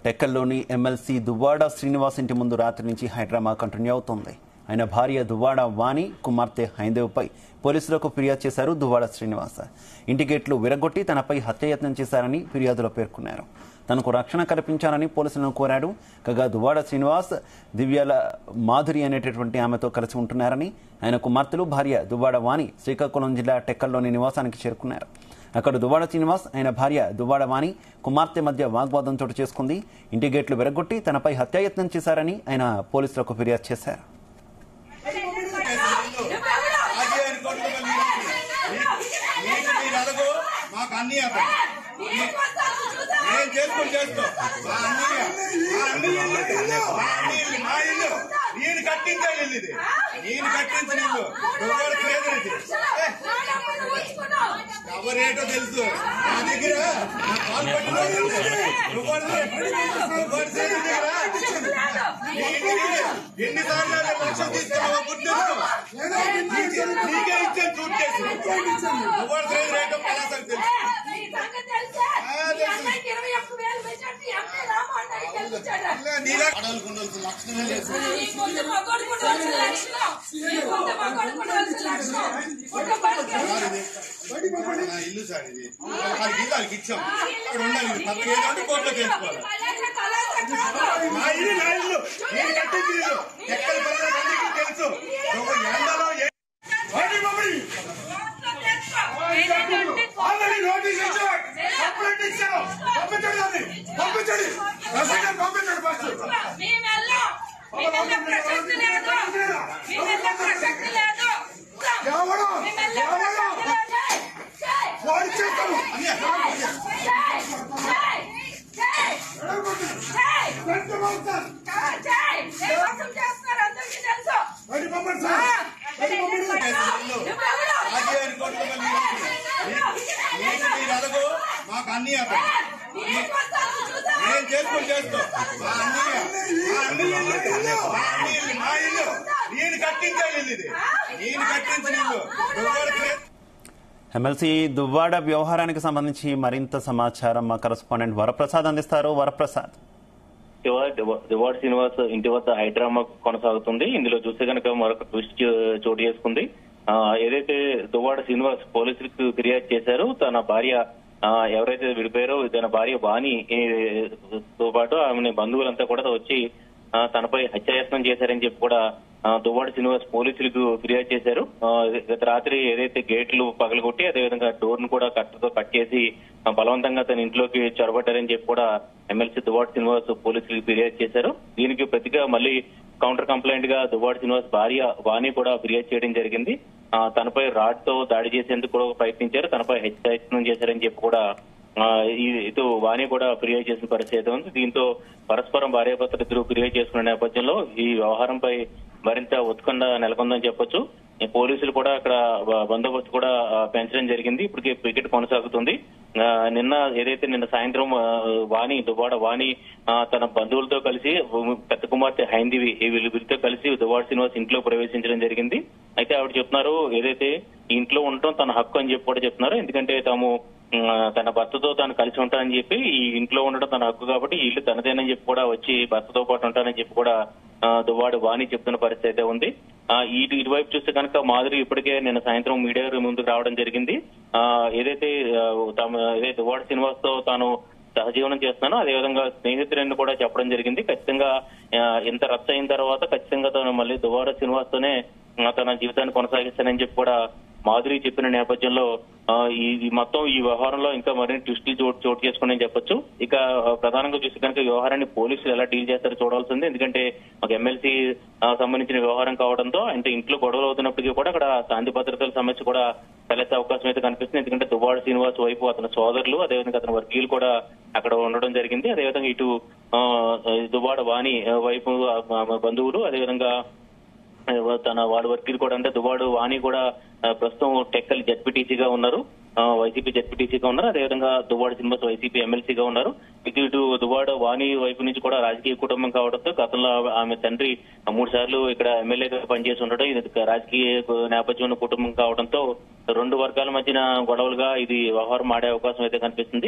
టెక్కల్లోని MLC Duvvada Srinivas ఇంటి ముందు రాత్రి నుంచి హైడ్రామా కంటిన్యూ అవుతోంది ఆయన భార్య దువ్వాడ వాణి కుమార్తె హైందేవ్పై పోలీసులకు ఫిర్యాదు చేశారు దువ్వాడ శ్రీనివాస్ ఇంటి గేట్లు విరగొట్టి తనపై హత్యాయత్నం చేశారని ఫిర్యాదులో పేర్కొన్నారు తనకు రక్షణ కల్పించాలని పోలీసులను కోరాడు కాగా దువ్వాడ శ్రీనివాస్ దివ్యాల మాధురి అనేటటువంటి ఆమెతో కలిసి ఉంటున్నారని ఆయన కుమార్తెలు భార్య దువ్వాడ వాణి శ్రీకాకుళం జిల్లా టెక్కల్లోని నివాసానికి చేరుకున్నారు అక్కడ దువ్వాడ శ్రీనివాస్ ఆయన భార్య దువ్వాడ వాణి కుమార్తె మధ్య వాగ్వాదం చోటు చేసుకుంది ఇంటి గేట్లు విరగొట్టి తనపై హత్యాయత్నం చేశారని ఆయన పోలీసులకు ఫిర్యాదు చేశారు ఆగియాని కొట్టుకుని నీకు మీరు అడగు మాకు అన్ని నేను చేసుకుని చేసుకో మా అన్నయ్య మా అన్నయ్య మా అన్నయ్య మా ఇల్లు నేను కట్టించే ఇల్లు ఇది నేను కట్టించిన ఇల్లు ఎవరు లేదు ఇది ఎవరేటో తెలుసు నా దగ్గర నా కాలు పట్టిన ఎన్నిసార్లు లక్ష్యం తీసుకున్నావో గుర్తించు నీకే ఇచ్చాను చూట్ చేసి ఎవరు లేదు రేటో పలాసకు తెలుసు నీలా అడవులకు ఉండాల్సిన లక్షణమే లేదు నా ఇల్లు సార్ ఇది వాళ్ళకి ఇల్లు వాళ్ళకి ఇచ్చాం అక్కడ ఉండాలి పక్కన ఏదంటే కోర్టులోకి వెళ్ళిపోవాలి మా ఇల్లు నా ఇల్లు నేను కట్టించిన ఇల్లు ఎక్కడ పడినా అందరికీ తెలుసు ఒక ఎండలో ఏ- బయటికి పంపండి. ఆల్రెడీ నోటీస్ ఇచ్చాం కంప్లైంట్ ఇచ్చాం పంపించండి దాన్ని పంపించండి రసీదు పంపించండి ఫస్ట్ ఎవరు ఎవరు వాడు చేస్తాను బయటికి పంపండి సార్ బయటికి పంపండి ఆగియాని కొట్టుకుని నీకు మీరు అడగు మాకు అన్ని నేను చేసుకుని చేసుకో మా అన్నయ్య మా అన్నయ్య మా అన్నయ్య మా ఇల్లు నేను కట్టించే ఇల్లు ఇది నేను కట్టించిన ఇల్లు ఎవరు లేదు ఎమ్మెల్సీ దువ్వాడ వ్యవహారానికి సంబంధించి మరింత సమాచారం మా కరస్పాండెంట్ వరప్రసాద్ అందిస్తారు వరప్రసాద్ దివాడ్ శ్రీనివాస్ ఇంటి వద్ద హైడ్రామా కొనసాగుతుంది ఇందులో చూస్తే కనుక మరొక ట్విస్ట్ చో- చోటు చేసుకుంది ఆ, ఏదైతే దువ్వాడ శ్రీనివాస్ పోలీసులకు ఫిర్యాదు చేశారో తన భార్య ఆ, ఎవరైతే విడిపోయారో తన భార్య వాణి ఏ, తో పాటు ఆమె బంధువులంతా కూడా వచ్చి ఆ, తనపై హత్యాయత్నం చేశారని చెప్పి కూడా ఆ, దువ్వాడ శ్రీనివాస్ పోలీసులకు ఫిర్యాదు చేశారు ఆ, గత రాత్రి ఏదైతే గేట్లు పగలగొట్టి అదేవిధంగా డోర్ ను కూడా కట్టతో కట్ చేసి ఆ, బలవంతంగా తన ఇంట్లోకి చొరబడ్డారని చెప్పి కూడా ఎమ్మెల్సీ దువ్వాడ శ్రీనివాస్ పోలీసులకు ఫిర్యాదు చేశారు దీనికి ప్రతిగా మళ్ళీ కౌంటర్ కంప్లైంట్ గా దువ్వాడ శ్రీనివాస్ భార్య వాణి కూడా ఫిర్యాదు చేయడం జరిగింది ఆ, తనపై రాడ్ తో దాడి చేసేందుకు కూడా ప్రయత్నించారు తనపై హత్యాయత్నం చేశారని చెప్పి కూడా ఆ, ఈ ఇటు వాణి కూడా ఫిర్యాదు చేసిన పరిస్థితి అయితే ఉంది దీంతో పరస్పరం భార్యాభర్తలు ఇద్దరు ఫిర్యాదు చేసుకున్న నేపథ్యంలో ఈ వ్యవహారంపై మరింత ఉత్కంఠ నెలకొందని చెప్పొచ్చు ఈ పోలీసులు కూడా అక్కడ బ- బందోబస్తు కూడా ఆ, పెంచడం జరిగింది ఇప్పటికే క్రికెట్ కొనసాగుతుంది ఆ, నిన్న ఏదైతే నిన్న సాయంత్రం ఆ, వాణి దువ్వాడ వాణి ఆ, తన బంధువులతో కలిసి పెద్ద కుమార్తె హైందివి ఈ వీళ్ళు వీరితో కలిసి దువ్వాడ శ్రీనివాస్ ఇంట్లో ప్రవేశించడం జరిగింది అయితే ఆవిడ చెప్తున్నారు ఏదైతే ఈ ఇంట్లో ఉండటం తన హక్కు అని చెప్పి కూడా చెప్తున్నారు ఎందుకంటే తాము ఉమ్, తన భర్తతో తాను కలిసి ఉంటానని చెప్పి ఈ ఇంట్లో ఉండడం తన హక్కు కాబట్టి ఈ ఇల్లు తనదేనని చెప్పి కూడా వచ్చి భర్తతో పాటు ఉంటానని చెప్పి కూడా ఆ, దువ్వాడు వాణి చెప్తున్న పరిస్థితి అయితే ఉంది ఆ, ఇటు ఇటువైపు చూస్తే కనుక మాధురి ఇప్పటికే నిన్న సాయంత్రం మీడియా ముందుకు రావడం జరిగింది ఆ, ఏదైతే ఆ, తమ ఏదైతే దువ్వాడు శ్రీనివాస్ తో తాను సహజీవనం చేస్తున్నానో అదేవిధంగా స్నేహితులని కూడా చెప్పడం జరిగింది ఖచ్చితంగా ఆ, ఇంత రచ్చ అయిన తర్వాత ఖచ్చితంగా తాను మళ్ళీ దువ్వాడ శ్రీనివాస్ తోనే ఆ, తన జీవితాన్ని కొనసాగిస్తానని చెప్పి కూడా మాధురి చెప్పిన నేపథ్యంలో ఆ, ఈ ఈ మొత్తం ఈ వ్యవహారంలో ఇంకా మరిన్ని ట్విస్టులు చోటు చోటు చేసుకుని చెప్పొచ్చు ఇక ఆ, ప్రధానంగా చూస్తే కనుక ఈ వ్యవహారాన్ని పోలీసులు ఎలా డీల్ చేస్తారో చూడాల్సింది ఎందుకంటే ఒక ఎమ్మెల్సీ సంబంధించిన వ్యవహారం కావడంతో అంటే ఇంట్లో గొడవలు అవుతున్నప్పటికీ కూడా అక్కడ శాంతి భద్రతల సమస్య కూడా తలెత్తే అవకాశం అయితే కనిపిస్తుంది ఎందుకంటే దువ్వాడ శ్రీనివాస్ వైపు అతని సోదరులు అదేవిధంగా అతని వర్గీయులు కూడా అక్కడ ఉండడం జరిగింది అదేవిధంగా ఇటు ఆ, దువ్వాడ వాణి ఆ, వైపు ఆ, ఆ, బంధువులు అదేవిధంగా తన వాడి వర్గీయులు కూడా అంటే దువ్వాడు వాణి కూడా ఆ, ప్రస్తుతం టెక్కల్ జడ్పీటీసీగా ఉన్నారు ఆ, వైసీపీ జడ్పీటీసీగా ఉన్నారు అదేవిధంగా దువ్వాడ శ్రీనివాస్ వైసీపీ ఎమ్మెల్సీగా ఉన్నారు ఇటు ఇటు దువ్వాడ వాణి వైపు నుంచి కూడా రాజకీయ కుటుంబం కావడంతో గతంలో ఆమె- ఆమె తండ్రి మూడు సార్లు ఇక్కడ ఎమ్మెల్యేగా పనిచేసి ఉండడం ఇది ఒక రాజకీయ నేపథ్యం ఉన్న కుటుంబం కావడంతో రెండు వర్గాల మధ్యన గొడవలుగా ఇది వ్యవహారం ఆడే అవకాశం అయితే కనిపిస్తుంది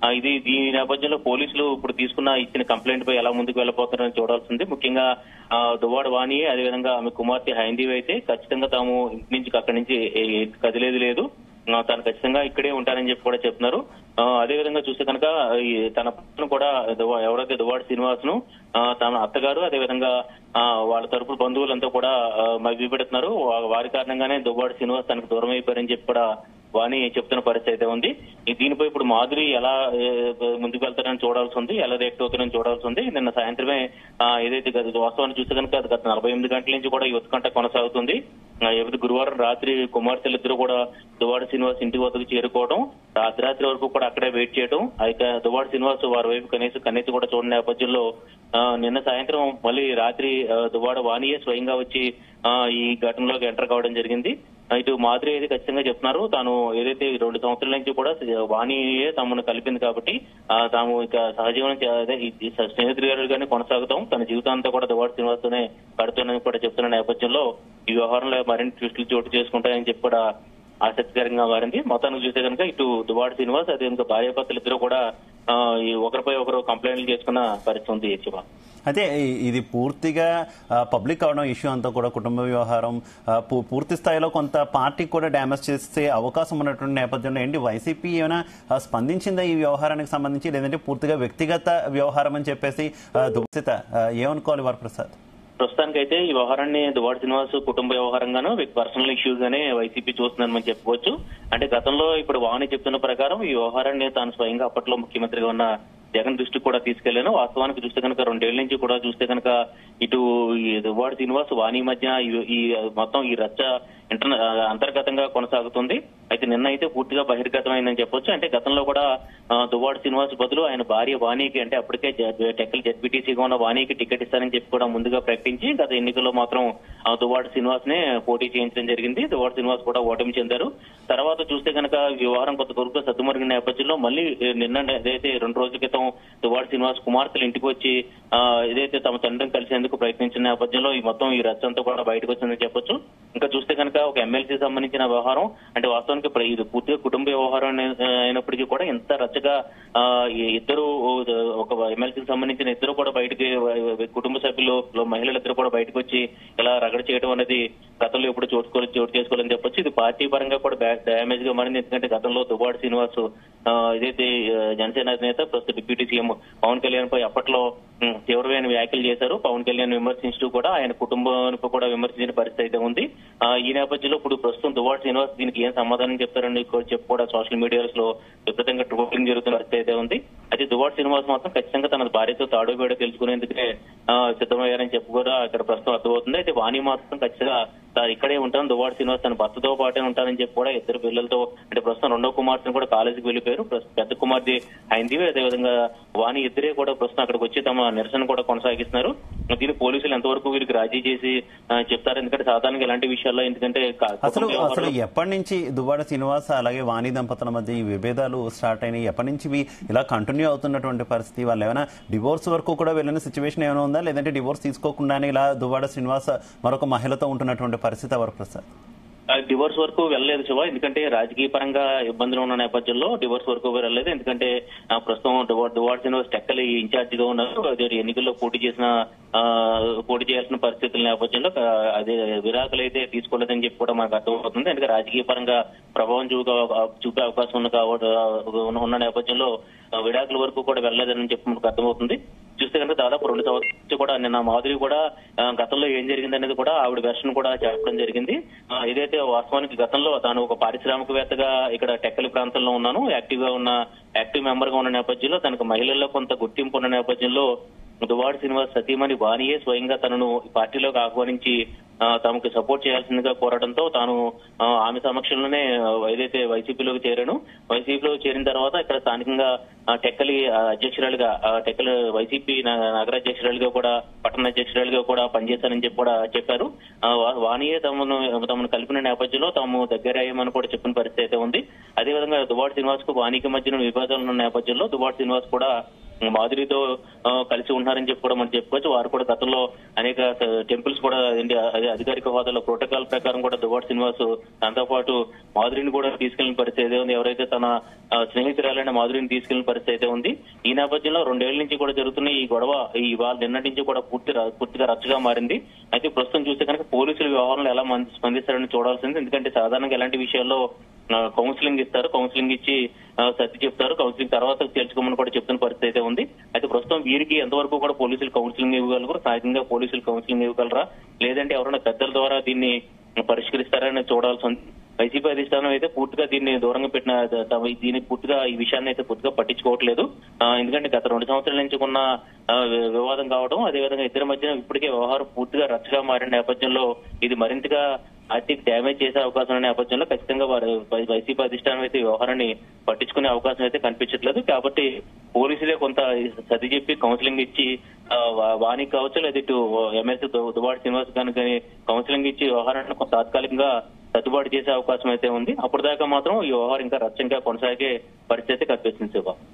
ఆ, ఇది ఈ నేపథ్యంలో పోలీసులు ఇప్పుడు తీసుకున్న ఇచ్చిన కంప్లైంట్ పై ఎలా ముందుకు వెళ్ళబోతున్నారని చూడాల్సింది ముఖ్యంగా ఆ, దువ్వాడ వాణి అదేవిధంగా ఆమె కుమార్తె హైందీవి అయితే ఖచ్చితంగా తాము ఇంటి నుంచి అక్కడి నుంచి ఏ- ఏ- కదిలేదు లేదు ఆ, తాను ఖచ్చితంగా ఇక్కడే ఉంటానని చెప్పి కూడా చెప్తున్నారు ఆ, అదే విధంగా చూస్తే కనుక ఈ తన పక్కన కూడా దువ్వా- ఎవరైతే దువ్వాడ శ్రీనివాస్ ను తన అత్తగారు అదే విధంగా ఆ, వాళ్ళ తరపు బంధువులంతా కూడా మభ్య పెడుతున్నారు వా- వారి కారణంగానే దువ్వాడ శ్రీనివాస్ తనకు దూరం అయిపోయారని చెప్పి కూడా వాణి చెప్తున్న పరిస్థితి అయితే ఉంది ఈ దీనిపై ఇప్పుడు మాధురి ఎలా ఏ, ముందుకు వెళ్తారని చూడాల్సి ఉంది ఎలా రియాక్ట్ అవుతారని చూడాల్సి ఉంది నిన్న సాయంత్రమే ఆ, ఏదైతే గత వాస్తవాన్ని చూస్తే కనుక అది గత నలభై ఎనిమిది గంటల నుంచి కూడా ఈ ఉత్కంఠ కొనసాగుతుంది ఆ, ఏదైతే గురువారం రాత్రి కుమార్తెలు ఇద్దరు కూడా దువాడ శ్రీనివాస్ ఇంటి వద్దకు చేరుకోవడం రాత్రి వరకు కూడా అక్కడే వెయిట్ చేయడం అయితే దువాడ శ్రీనివాస్ వారి వైపు కనీసం కన్నెత్తి కూడా చూడని నేపథ్యంలో ఆ, నిన్న సాయంత్రం మళ్ళీ రాత్రి ఆ, దువ్వాడ వాణియే స్వయంగా వచ్చి ఆ, ఈ ఘటనలోకి ఎంటర్ కావడం జరిగింది ఆ, ఇటు మాధురి అయితే ఖచ్చితంగా చెప్తున్నారు తాను ఏదైతే ఈ రెండు సంవత్సరాల నుంచి కూడా వాణియే తమను కలిపింది కాబట్టి ఆ, తాము ఇక సహజీవనం చే- అదే ఈ- ఈ స్నేహితులుగానే కొనసాగుతాం తన జీవితాంతా కూడా దువ్వాడ శ్రీనివాస్తోనే కడుతానని కూడా చెప్తున్న నేపథ్యంలో ఈ వ్యవహారంలో మరిన్ని ట్విస్టులు చోటు చేసుకుంటాయని చెప్పి కూడా ఆసక్తికరంగా మారింది మొత్తానికి చూస్తే కనుక ఇటు దువాడ శ్రీనివాస్ అదే ఇంకా భార్యాభర్తలు ఇద్దరు కూడా ఆ, ఈ ఒకరిపై ఒకరు కంప్లైంట్లు చేసుకున్న పరిస్థితి ఉంది శివ అయితే ఈ- ఇది పూర్తిగా ఆ, పబ్లిక్ అవడం ఇష్యూ అంతా కూడా కుటుంబ వ్యవహారం ఆ, పూ- పూర్తి స్థాయిలో కొంత పార్టీకి కూడా డ్యామేజ్ చేసే అవకాశం ఉన్నటువంటి నేపథ్యంలో ఏంటి వైసీపీ ఏమైనా ఆ, స్పందించిందా ఈ వ్యవహారానికి సంబంధించి లేదంటే పూర్తిగా వ్యక్తిగత వ్యవహారం అని చెప్పేసి ఆ, దుఃఖిత ఆ, ఏమనుకోవాలి వరప్రసాద్ ప్రస్తుతానికైతే ఈ వ్యవహారాన్ని దువాడ శ్రీనివాస్ కుటుంబ వ్యవహారంగాను పర్సనల్ ఇష్యూస్ గానే వైసీపీ చూస్తుందని మనం చెప్పుకోవచ్చు అంటే గతంలో ఇప్పుడు వాణి చెప్తున్న ప్రకారం ఈ వ్యవహారాన్ని తాను స్వయంగా అప్పట్లో ముఖ్యమంత్రిగా ఉన్న జగన్ దృష్టికి కూడా తీసుకెళ్లాను వాస్తవానికి చూస్తే కనుక రెండేళ్ల నుంచి కూడా చూస్తే కనుక ఇటు ఈ దువ్వాడ శ్రీనివాస్ వాణి మధ్య ఈ- ఈ మొత్తం ఈ రచ్చ ఇంటర్ అంతర్గతంగా కొనసాగుతుంది అయితే నిన్న అయితే పూర్తిగా బహిర్గతమైందని చెప్పొచ్చు అంటే గతంలో కూడా ఆ, దువ్వాడ శ్రీనివాస్ బదులు ఆయన భార్య వాణికి అంటే అప్పటికే జ- టెక్కల్ జడ్పీటీసీగా ఉన్న వాణికి టికెట్ ఇస్తారని చెప్పి కూడా ముందుగా ప్రకటించి గత ఎన్నికల్లో మాత్రం ఆ, దువ్వాడ శ్రీనివాస్ నే పోటీ చేయించడం జరిగింది దువ్వాడ శ్రీనివాస్ కూడా ఓటమి చెందారు తర్వాత చూస్తే కనుక వ్యవహారం కొంత కొరకు సద్దుమరిగిన నేపథ్యంలో మళ్ళీ ఏ, నిన్న ఏదైతే రెండు రోజుల క్రితం దువ్వాడ శ్రీనివాస్ కుమార్తెలు ఇంటికి వచ్చి ఆ, ఏదైతే తమ తండ్రిని కలిసేందుకు ప్రయత్నించిన నేపథ్యంలో ఈ మొత్తం ఈ రచ్చ అంతా కూడా బయటకు వచ్చిందని చెప్పొచ్చు ఇంకా చూస్తే కనుక ఒక ఎమ్మెల్సీ సంబంధించిన వ్యవహారం అంటే వాస్తవానికి ప్ర- ఇది పూర్తిగా కుటుంబ వ్యవహారం అనే- అయినప్పటికీ కూడా ఎంత రచ్చగా ఆ, ఈ ఇద్దరు ఒక ఎమ్మెల్సీకి సంబంధించిన ఇద్దరు కూడా బయటికి కుటుంబ సభ్యులు మహిళలు ఇద్దరు కూడా బయటకు వచ్చి ఇలా రగడ చేయడం అనేది గతంలో ఎప్పుడు చోటుకోవాలి చోటు చేసుకోవాలని చెప్పొచ్చు ఇది పార్టీ పరంగా కూడా డ్యామేజ్ గా మారింది ఎందుకంటే గతంలో దువ్వాడ శ్రీనివాస్ ఆ, ఏదైతే ఆ, జనసేన నేత ప్రస్తుత డిప్యూటీ సీఎం పవన్ కళ్యాణ్ పై అప్పట్లో ఉమ్, తీవ్రమైన వ్యాఖ్యలు చేశారు పవన్ కళ్యాణ్ విమర్శించుతూ కూడా ఆయన కుటుంబానికి కూడా విమర్శించిన పరిస్థితి అయితే ఉంది ఆ, ఈ నేపథ్యంలో ఇప్పుడు ప్రస్తుతం దువ్వాడ శ్రీనివాస్ దీనికి ఏం సమాధానం చెప్తారని కూడా చెప్పి కూడా సోషల్ మీడియాస్ లో విపరీతంగా ట్రోలింగ్ జరుగుతున్న పరిస్థితి అయితే ఉంది అయితే దువ్వాడ శ్రీనివాస్ మాత్రం ఖచ్చితంగా తన భార్యతో తాడో పేడో తెలుసుకునేందుకే ఆ, సిద్ధమయ్యారని చెప్పి కూడా ఇక్కడ ప్రస్తుతం అర్థమవుతుంది అయితే వాణి మాత్రం ఖచ్చితంగా తాను ఇక్కడే ఉంటాను దువ్వాడ శ్రీనివాస్ తన భర్తతో పాటే ఉంటానని చెప్పి కూడా ఇద్దరు పిల్లలతో అంటే ప్రస్తుతం రెండో కుమార్తెను కూడా కాలేజీకి వెళ్ళిపోయారు ప్రస్తుతం పెద్ద కుమార్తె హైందీవి అదేవిధంగా వాణి ఇద్దరే కూడా ప్రస్తుతం అక్కడికి వచ్చి తమ నిరసన కూడా కొనసాగిస్తున్నారు దీన్ని పోలీసులు ఎంతవరకు వీరికి రాజీ చేసి ఆ, చెప్తారు ఎందుకంటే సాధారణంగా ఇలాంటి విషయాల్లో ఎందుకంటే క- అసలు కుటుంబ అసలు వ్యవహారాలు- ఎప్పటి నుంచి దువ్వాడ శ్రీనివాస్ అలాగే వాణి దంపతుల మధ్య ఈ విభేదాలు స్టార్ట్ అయినాయి ఎప్పటి నుంచి ఇవి ఇలా కంటిన్యూ అవుతున్నటువంటి పరిస్థితి వాళ్ళు ఏమైనా డివోర్స్ వరకు కూడా వెళ్ళిన సిచ్యువేషన్ ఏమైనా ఉందా లేదంటే డివోర్స్ తీసుకోకుండానే ఇలా దువ్వాడ శ్రీనివాస్ మరొక మహిళతో ఉంటున్నటువంటి పరిస్థితి వరప్రసాద్ ఆ, డివోర్స్ వరకు వెళ్ళలేదు శివ ఎందుకంటే రాజకీయ పరంగా ఇబ్బందులు ఉన్న నేపథ్యంలో డివోర్స్ వరకు వెళ్ళలేదు ఎందుకంటే ఆ, ప్రస్తుతం డువా- డువాడ్ శ్రీనివాస్ టెక్కలి ఇన్ఛార్జ్ గా ఉన్నారు అదే ఎన్నికల్లో పోటీ చేసిన ఆ, పోటీ చేయాల్సిన పరిస్థితుల నేపథ్యంలో ఆ, అదే విరాకులు అయితే తీసుకోలేదని చెప్పి కూడా మనకు అర్థమవుతుంది ఎందుకంటే రాజకీయ పరంగా ప్రభావం చూపే చూపే అవకాశం ఉన్న కావ- ఉన్న నేపథ్యంలో ఆ, విడాకుల వరకు కూడా వెళ్ళలేదని చెప్పి మనకు అర్థమవుతుంది చూస్తే కనుక దాదాపు రెండు సంవత్సరాల నుంచి కూడా నిన్న మాధురి కూడా ఆ, గతంలో ఏం జరిగింది అనేది కూడా ఆవిడ వెర్షన్ కూడా చెప్పడం జరిగింది ఆ, ఏదైతే వాస్తవానికి గతంలో తాను ఒక పారిశ్రామికవేత్తగా ఇక్కడ టెక్కలి ప్రాంతంలో ఉన్నాను యాక్టివ్ గా ఉన్న యాక్టివ్ మెంబర్ గా ఉన్న నేపథ్యంలో తనకు మహిళల్లో కొంత గుర్తింపు ఉన్న నేపథ్యంలో దువాడ శ్రీనివాస్ సతీమణి వాణియే స్వయంగా తనను ఈ పార్టీలోకి ఆహ్వానించి ఆ, తమకు సపోర్ట్ చేయాల్సిందిగా కోరడంతో తాను ఆ, ఆమె సమక్షంలోనే ఆ, ఏదైతే వైసీపీలోకి చేరాను వైసీపీలో చేరిన తర్వాత ఇక్కడ స్థానికంగా ఆ, టెక్కలి ఆ, అధ్యక్షురాలుగా ఆ, టెక్కలి వైసీపీ న- నగర అధ్యక్షురాలుగా కూడా పట్టణ అధ్యక్షురాలుగా కూడా పనిచేశానని చెప్పి కూడా చెప్పారు ఆ, వా- వాణియే తమను తమను కలిపిన నేపథ్యంలో తాము దగ్గర అయ్యామని కూడా చెప్పిన పరిస్థితి అయితే ఉంది అదేవిధంగా దువాడ శ్రీనివాస్ కు వాణికి మధ్యన వివాదాలు ఉన్న నేపథ్యంలో దువాడ శ్రీనివాస్ కూడా మాధురితో ఆ, కలిసి ఉన్నారని చెప్పి కూడా మనం చెప్పుకోవచ్చు వారు కూడా గతంలో అనేక టెంపుల్స్ కూడా ఏంటి, అదే అధికారిక హోదాలో ప్రోటోకాల్ ప్రకారం కూడా దువ్వాడ శ్రీనివాస్ దాంతో పాటు మాధురిని కూడా తీసుకెళ్లిన పరిస్థితి అయితే ఉంది ఎవరైతే తన ఆ, స్నేహితురాలైన మాధురిని తీసుకెళ్లిన పరిస్థితి అయితే ఉంది ఈ నేపథ్యంలో రెండేళ్ల నుంచి కూడా జరుగుతున్న ఈ గొడవ ఈ వాళ్ళ నిన్నటి నుంచి కూడా పూర్తి ర- పూర్తిగా రచ్చగా మారింది అయితే ప్రస్తుతం చూస్తే కనుక పోలీసులు వ్యవహారంలో ఎలా మం- స్పందిస్తారని చూడాల్సింది ఎందుకంటే సాధారణంగా ఎలాంటి విషయాల్లో ఆ, కౌన్సిలింగ్ ఇస్తారు కౌన్సిలింగ్ ఇచ్చి ఆ, సర్ది చెప్తారు కౌన్సిలింగ్ తర్వాత తెలుసుకోమని కూడా చెప్తున్న పరిస్థితి అయితే ఉంది అయితే ప్రస్తుతం వీరికి ఎంతవరకు కూడా పోలీసులు కౌన్సిలింగ్ ఇవ్వగలరు స్థానికంగా పోలీసులు కౌన్సిలింగ్ ఇవ్వగలరా లేదంటే ఎవరైనా పెద్దల ద్వారా దీన్ని పరిష్కరిస్తారని చూడాల్సి ఉంది వైసీపీ అధిష్టానం అయితే పూర్తిగా దీన్ని దూరంగా పెట్టిన తమ దీన్ని పూర్తిగా ఈ విషయాన్ని అయితే పూర్తిగా పట్టించుకోవట్లేదు ఆ, ఎందుకంటే గత రెండు సంవత్సరాల నుంచి ఉన్న ఆ, వి- వివాదం కావడం అదేవిధంగా ఇద్దరి మధ్యన ఇప్పటికే వ్యవహారం పూర్తిగా రచ్చగా మారిన నేపథ్యంలో ఇది మరింతగా ఆర్థిక డ్యామేజ్ చేసే అవకాశం ఉన్న నేపథ్యంలో ఖచ్చితంగా వారు వై- వైసీపీ అధిష్టానం అయితే ఈ వ్యవహారాన్ని పట్టించుకునే అవకాశం అయితే కనిపించట్లేదు కాబట్టి పోలీసులే కొంత సర్ది చెప్పి కౌన్సిలింగ్ ఇచ్చి ఆ, వా- వానికి కావచ్చు లేదా ఇటు ఎమ్మెల్సీ దువాడి శ్రీనివాస్ గారికి కానీ కౌన్సిలింగ్ ఇచ్చి వ్యవహారాన్ని కొంత తాత్కాలికంగా సర్దుబాటు చేసే అవకాశం అయితే ఉంది అప్పటిదాకా మాత్రం ఈ వ్యవహారం ఇంకా రచ్చంగా కొనసాగే పరిస్థితి కనిపిస్తుంది శివ